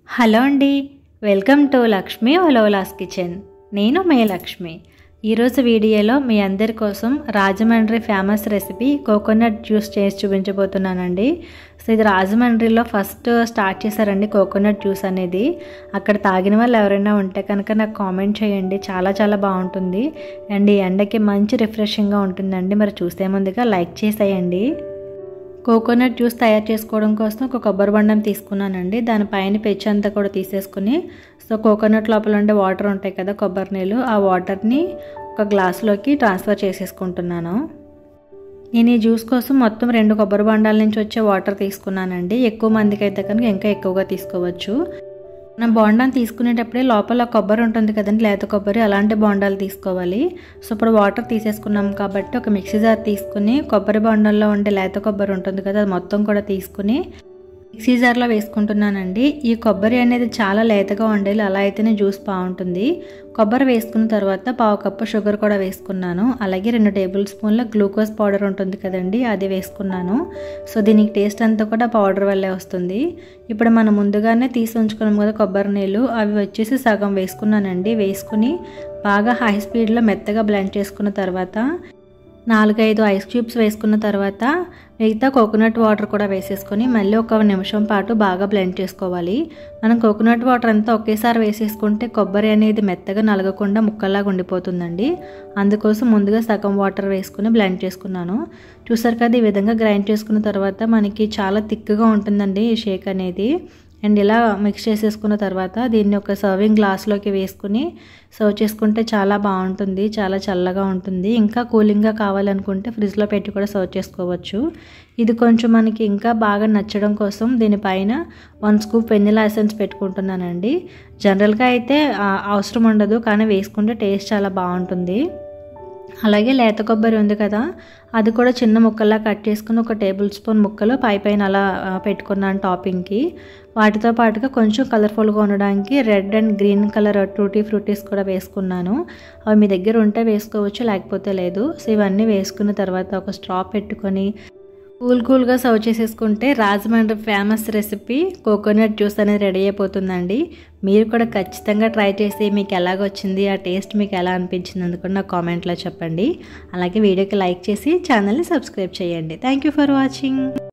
hello అండి welcome to Lakshmi ఒలోలాస్ kitchen నేను మే లక్ష్మి ఈరోజు వీడియోలో మీ అందరి కోసం Rajahmundry famous recipe coconut juice చేసి చూపించబోతున్నానండి సో ఇది రాజమండ్రిలో ఫస్ట్ స్టార్ట్ చేశారండి కోకోనట్ జ్యూస్ అనేది అక్కడ తాగిన వాళ్ళు ఎవరైనా ఉంటే కనుక నాకు కామెంట్ చేయండి చాలా చాలా బాగుంటుంది అండ్ ఈ ఎండకి మంచి రిఫ్రెషింగ్గా ఉంటుందండి మరి చూసే ముందుగా లైక్ చేసేయండి కోకోనట్ జ్యూస్ తయారు చేసుకోవడం కోసం ఒక కొబ్బరి బండం తీసుకున్నానండి దానిపైన పెచ్చు అంతా కూడా తీసేసుకుని సో కోకోనట్ లోపల ఉండే వాటర్ ఉంటాయి కదా కొబ్బరి నీళ్ళు ఆ వాటర్ని ఒక గ్లాసులోకి ట్రాన్స్ఫర్ చేసేసుకుంటున్నాను నేను ఈ జ్యూస్ కోసం మొత్తం రెండు కొబ్బరి బండాల నుంచి వచ్చే వాటర్ తీసుకున్నానండి ఎక్కువ మందికి అయితే కనుక ఇంకా ఎక్కువగా తీసుకోవచ్చు మనం బోండాన్ని తీసుకునేటప్పుడే లోపల కొబ్బరి ఉంటుంది కదండి లేత కొబ్బరి అలాంటి బోండాలు తీసుకోవాలి సో ఇప్పుడు వాటర్ తీసేసుకున్నాం కాబట్టి ఒక మిక్సీ జార్ తీసుకుని కొబ్బరి బోండాల్లో ఉండే లేత కొబ్బరి ఉంటుంది కదా అది మొత్తం కూడా తీసుకుని మిక్సీ జార్లో వేసుకుంటున్నానండి ఈ కొబ్బరి అనేది చాలా లేతగా ఉండాలి అలా అయితేనే జ్యూస్ బాగుంటుంది కొబ్బరి వేసుకున్న తర్వాత పావు కప్పు షుగర్ కూడా వేసుకున్నాను అలాగే రెండు టేబుల్ స్పూన్ల గ్లూకోజ్ పౌడర్ ఉంటుంది కదండి అది వేసుకున్నాను సో దీనికి టేస్ట్ అంతా కూడా పౌడర్ వల్లే వస్తుంది ఇప్పుడు మనం ముందుగానే తీసి ఉంచుకున్నాం కదా కొబ్బరి నీళ్ళు అవి వచ్చేసి సగం వేసుకున్నానండి వేసుకుని బాగా హై స్పీడ్లో మెత్తగా బ్లెండ్ చేసుకున్న తర్వాత నాలుగైదు ఐస్ క్యూబ్స్ వేసుకున్న తర్వాత మిగతా కోకోనట్ వాటర్ కూడా వేసేసుకొని మళ్ళీ ఒక నిమిషం పాటు బాగా బ్లెండ్ చేసుకోవాలి మనం కోకోనట్ వాటర్ అంతా ఒకేసారి వేసేసుకుంటే కొబ్బరి అనేది మెత్తగా నలగకుండా ముక్కల్లాగా ఉండిపోతుందండి అందుకోసం ముందుగా సగం వాటర్ వేసుకుని బ్లెండ్ చేసుకున్నాను చూసారు కదా ఈ విధంగా గ్రైండ్ చేసుకున్న తర్వాత మనకి చాలా థిక్గా ఉంటుందండి ఈ షేక్ అనేది అండ్ ఇలా మిక్స్ చేసేసుకున్న తర్వాత దీన్ని ఒక సర్వింగ్ గ్లాస్లోకి వేసుకుని సర్వ్ చేసుకుంటే చాలా బాగుంటుంది చాలా చల్లగా ఉంటుంది ఇంకా కూలింగ్గా కావాలనుకుంటే ఫ్రిడ్జ్లో పెట్టి కూడా సర్వ్ చేసుకోవచ్చు ఇది కొంచెం మనకి ఇంకా బాగా నచ్చడం కోసం దీనిపైన వన్ స్కూప్ వెనిలా ఎసెన్స్ పెట్టుకుంటున్నానండి జనరల్గా అయితే అవసరం ఉండదు కానీ వేసుకుంటే టేస్ట్ చాలా బాగుంటుంది అలాగే లేత కొబ్బరి ఉంది కదా అది కూడా చిన్న ముక్కల్లా కట్ చేసుకుని ఒక టేబుల్ స్పూన్ ముక్కలు పై పైన అలా పెట్టుకున్నాను టాపింగ్కి వాటితో పాటుగా కొంచెం కలర్ఫుల్గా ఉండడానికి red and green colour tutti fruttis కూడా వేసుకున్నాను అవి మీ దగ్గర ఉంటే వేసుకోవచ్చు లేకపోతే లేదు సో ఇవన్నీ వేసుకున్న తర్వాత ఒక స్ట్రా పెట్టుకొని కూల్ కూల్గా సర్వ్ చేసేసుకుంటే Rajahmundry famous recipe coconut juice అనేది రెడీ అయిపోతుందండి మీరు కూడా ఖచ్చితంగా ట్రై చేసి మీకు ఎలాగొచ్చింది ఆ టేస్ట్ మీకు ఎలా అనిపించింది అందుకు నాకు కామెంట్లో చెప్పండి అలాగే వీడియోకి లైక్ చేసి ఛానల్ని సబ్స్క్రైబ్ చేయండి థ్యాంక్ యూ ఫర్ వాచింగ్